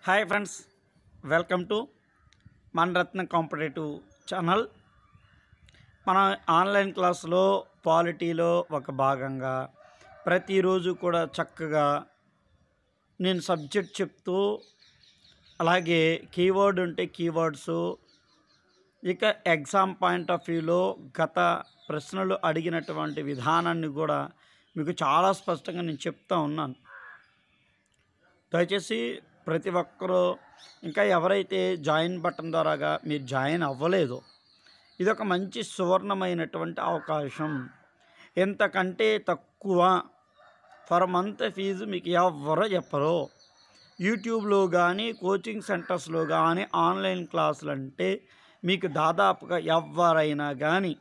hi friends welcome to Manratna competitive channel మన online క్లాస్లో పాలిటీలో ఒక భాగంగా ప్రతిరోజు కూడా చక్కగా నేను సబ్జెక్ట్ చెప్తూ అలాగే కీవర్డ్ ఉంటే కీవర్డ్స్ ఇక ఎగ్జామ్ పాయింట్ ఆఫ్ వ్యూలో గత ప్రశ్నలు అడిగినటువంటి విధానాన్ని కూడా మీకు చాలా స్పష్టంగా నేను చెప్తా ఉన్నాను దయచేసి ప్రతి ఒక్కరూ ఇంకా ఎవరైతే జాయిన్ బటన్ ద్వారాగా మీరు జాయిన్ అవ్వలేదో ఇది ఒక మంచి సువర్ణమైనటువంటి అవకాశం ఎంతకంటే తక్కువ ఫర్ మంత్ ఫీజు మీకు ఎవరో చెప్పరు యూట్యూబ్లో కానీ కోచింగ్ సెంటర్స్లో కానీ ఆన్లైన్ క్లాసులు అంటే మీకు దాదాపుగా ఎవరైనా కానీ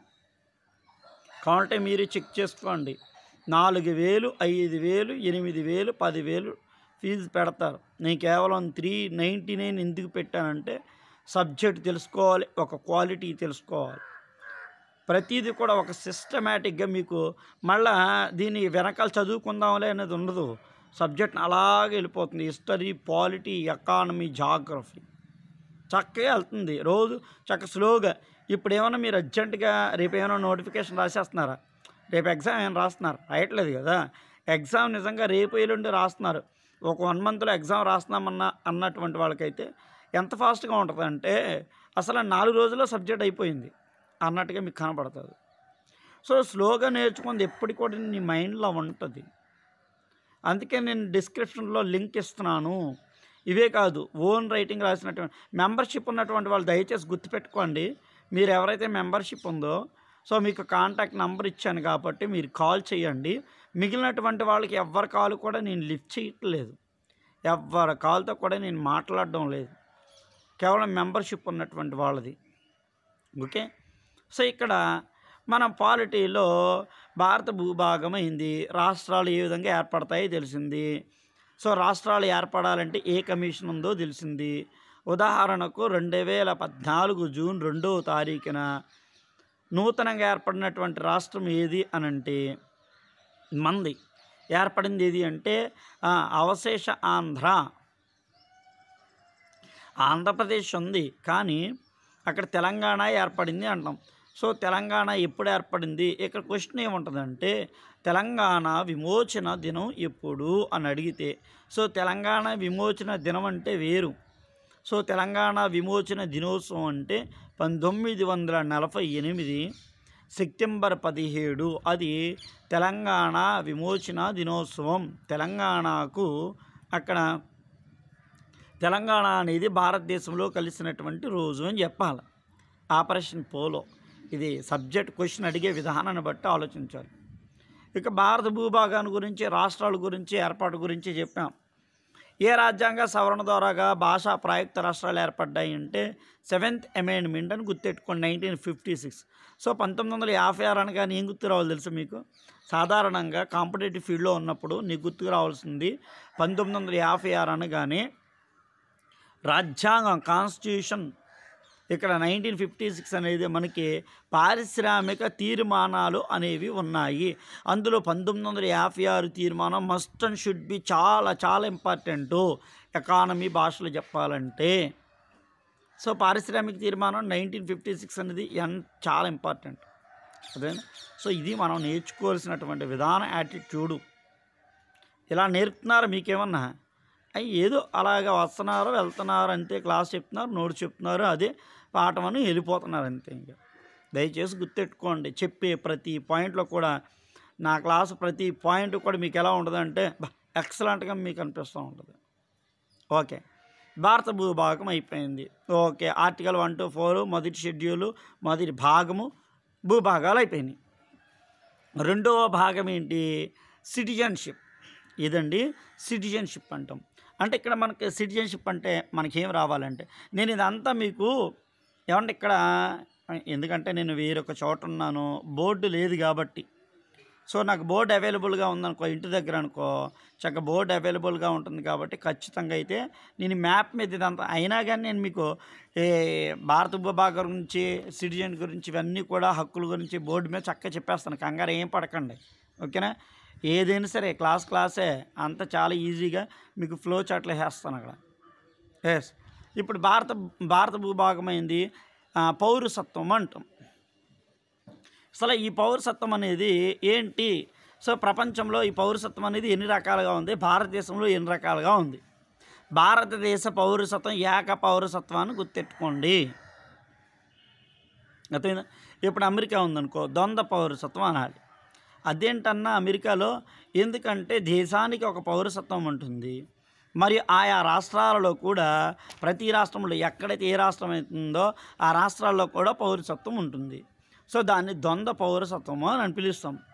కావాలంటే మీరు చెక్ చేసుకోండి నాలుగు వేలు ఐదు వేలు ఎనిమిది వేలు పదివేలు ఫీజు పెడతారు నేను కేవలం త్రీ నైంటీ నైన్ ఎందుకు పెట్టానంటే సబ్జెక్ట్ తెలుసుకోవాలి ఒక క్వాలిటీ తెలుసుకోవాలి ప్రతిదీ కూడా ఒక సిస్టమేటిక్గా మీకు మళ్ళా దీని వెనకాల చదువుకుందాంలే అనేది ఉండదు సబ్జెక్ట్ అలాగే వెళ్ళిపోతుంది హిస్టరీ పాలిటీ ఎకానమీ జాగ్రఫీ చక్కగా వెళ్తుంది రోజు చక్క స్లోగా ఇప్పుడు ఏమైనా మీరు అర్జెంటుగా రేపు ఏమైనా నోటిఫికేషన్ రాసేస్తున్నారా రేపు ఎగ్జామ్ ఏమైనా రాస్తున్నారు రాయట్లేదు కదా ఎగ్జామ్ నిజంగా రేపు ఎల్లుండి రాస్తున్నారు ఒక వన్ మంత్లో ఎగ్జామ్ రాస్తున్నామన్న అన్నటువంటి వాళ్ళకైతే ఎంత ఫాస్ట్గా ఉంటుంది అంటే అసలు నాలుగు రోజుల్లో సబ్జెక్ట్ అయిపోయింది అన్నట్టుగా మీకు కనపడుతుంది సో స్లోగా నేర్చుకుంది ఎప్పటికి కూడా నీ మైండ్లో ఉంటుంది అందుకే నేను డిస్క్రిప్షన్లో లింక్ ఇస్తున్నాను ఇవే కాదు ఓన్ రైటింగ్ రాసినటువంటి మెంబర్షిప్ ఉన్నటువంటి వాళ్ళు దయచేసి గుర్తుపెట్టుకోండి మీరు ఎవరైతే మెంబర్షిప్ ఉందో సో మీకు కాంటాక్ట్ నెంబర్ ఇచ్చాను కాబట్టి మీరు కాల్ చేయండి మిగిలినటువంటి వాళ్ళకి ఎవరి కాల్ కూడా నేను లిఫ్ట్ చేయట్లేదు ఎవరి కాల్తో కూడా నేను మాట్లాడడం లేదు కేవలం మెంబర్షిప్ ఉన్నటువంటి వాళ్ళది ఓకే సో ఇక్కడ మన పాలిటీలో భారత భూభాగం అయింది రాష్ట్రాలు ఏ విధంగా ఏర్పడతాయో తెలిసింది సో రాష్ట్రాలు ఏర్పడాలంటే ఏ కమిషన్ ఉందో తెలిసింది ఉదాహరణకు రెండు వేల పద్నాలుగు జూన్ రెండవ తారీఖున నూతనంగా ఏర్పడినటువంటి రాష్ట్రం ఏది అని అంటే మంది ఏర్పడింది ఏది అంటే ఆ, అవశేష ఆంధ్ర ఆంధ్రప్రదేశ్ ఉంది కానీ అక్కడ తెలంగాణ ఏర్పడింది అంటాం సో తెలంగాణ ఎప్పుడు ఏర్పడింది ఇక్కడ క్వశ్చన్ ఏముంటుందంటే తెలంగాణ విమోచన దినం ఎప్పుడు అని అడిగితే సో తెలంగాణ విమోచన దినం అంటే వేరు సో తెలంగాణ విమోచన దినోత్సవం అంటే పంతొమ్మిది వందల నలభై ఎనిమిది సెప్టెంబర్ పదిహేడు అది తెలంగాణ విమోచన దినోత్సవం తెలంగాణకు అక్కడ తెలంగాణ అనేది భారతదేశంలో కలిసినటువంటి రోజు అని చెప్పాలి ఆపరేషన్ పోలో ఇది సబ్జెక్ట్ క్వశ్చన్ అడిగే విధానాన్ని బట్టి ఆలోచించాలి ఇక భారత భూభాగాన్ని గురించి రాష్ట్రాల గురించి ఏర్పాటు గురించి చెప్పాం ఏ రాజ్యాంగ సవరణ ద్వారాగా భాషా ప్రాయుక్త రాష్ట్రాలు ఏర్పడ్డాయి అంటే సెవెంత్ అమెండ్మెంట్ అని గుర్తెట్టుకోండి నైన్టీన్ ఫిఫ్టీ సిక్స్ సో పంతొమ్మిది వందల యాభై ఆరు అనగానే ఏం గుర్తు రావాలి తెలుసు మీకు సాధారణంగా కాంపిటేటివ్ ఫీల్డ్లో ఉన్నప్పుడు నీకు గుర్తుకు రావాల్సింది పంతొమ్మిది వందల యాభై ఆరు అనగానే రాజ్యాంగం కాన్స్టిట్యూషన్ ఇక్కడ నైన్టీన్ ఫిఫ్టీ సిక్స్ అనేది మనకి పారిశ్రామిక తీర్మానాలు అనేవి ఉన్నాయి అందులో పంతొమ్మిది వందల యాభై ఆరు తీర్మానం మస్ట్ అండ్ షుడ్ బి చాలా చాలా ఇంపార్టెంట్ ఎకానమీ భాషలో చెప్పాలంటే సో పారిశ్రామిక తీర్మానం నైన్టీన్ ఫిఫ్టీ సిక్స్ అనేది ఎన్ చాలా ఇంపార్టెంట్ అదేనా సో ఇది మనం నేర్చుకోవాల్సినటువంటి విధాన యాటిట్యూడు ఇలా నేర్పుతున్నారు మీకేమన్నా అయ్యి ఏదో అలాగా వస్తున్నారు వెళ్తున్నారు అంతే క్లాస్ చెప్తున్నారు నోట్స్ చెప్తున్నారు అదే పాఠం అని వెళ్ళిపోతున్నారు అంతే ఇంకా దయచేసి గుర్తెట్టుకోండి చెప్పే ప్రతి పాయింట్లో కూడా నా క్లాస్ ప్రతి పాయింట్ కూడా మీకు ఎలా ఉంటుందంటే ఎక్సలెంట్గా మీకు అనిపిస్తూ ఉంటుంది ఓకే భారత భూభాగం అయిపోయింది okay article one two four మొదటి షెడ్యూలు మొదటి భాగము భూభాగాలు అయిపోయినాయి రెండవ భాగం ఏంటి సిటిజన్షిప్ ఇదండి సిటిజన్షిప్ అంటాం అంటే ఇక్కడ మనకి సిటిజన్షిప్ అంటే మనకేం రావాలంటే నేను ఇదంతా మీకు ఏమంటే ఇక్కడ ఎందుకంటే నేను వేరొక చోట ఉన్నాను బోర్డు లేదు కాబట్టి సో నాకు బోర్డు అవైలబుల్గా ఉందనుకో ఇంటి దగ్గర అనుకో చక్క బోర్డు అవైలబుల్గా ఉంటుంది కాబట్టి ఖచ్చితంగా అయితే నేను మ్యాప్ మీద ఇదంతా అయినా కానీ నేను మీకు ఏ భారత భూభాగం గురించి సిటిజన్ గురించి ఇవన్నీ కూడా హక్కుల గురించి బోర్డు మీద చక్కగా చెప్పేస్తాను కంగారు ఏం పడకండి ఓకేనా ఏదైనా సరే క్లాస్ క్లాసే అంత చాలా ఈజీగా మీకు ఫ్లో చాట్లు వేస్తాను అక్కడ ఎస్ ఇప్పుడు భారత భారత భూభాగమైంది ఆ, పౌరసత్వం అంటాం అసలు ఈ పౌరసత్వం అనేది ఏంటి సో ప్రపంచంలో ఈ పౌరసత్వం అనేది ఎన్ని రకాలుగా ఉంది భారతదేశంలో ఎన్ని రకాలుగా ఉంది భారతదేశ పౌరసత్వం ఏక పౌరసత్వాన్ని గుర్తెట్టుకోండి అదేనా ఇప్పుడు అమెరికా ఉందనుకో ద్వంద్వ పౌరసత్వం అనాలి అదేంటన్నా అమెరికాలో ఎందుకంటే దేశానికి ఒక పౌరసత్వం ఉంటుంది మరియు ఆయా రాష్ట్రాలలో కూడా ప్రతి రాష్ట్రంలో ఎక్కడైతే ఏ రాష్ట్రం అవుతుందో ఆ రాష్ట్రాల్లో కూడా పౌరసత్వం ఉంటుంది సో దాన్ని ద్వంద్వ పౌరసత్వము అని పిలుస్తాం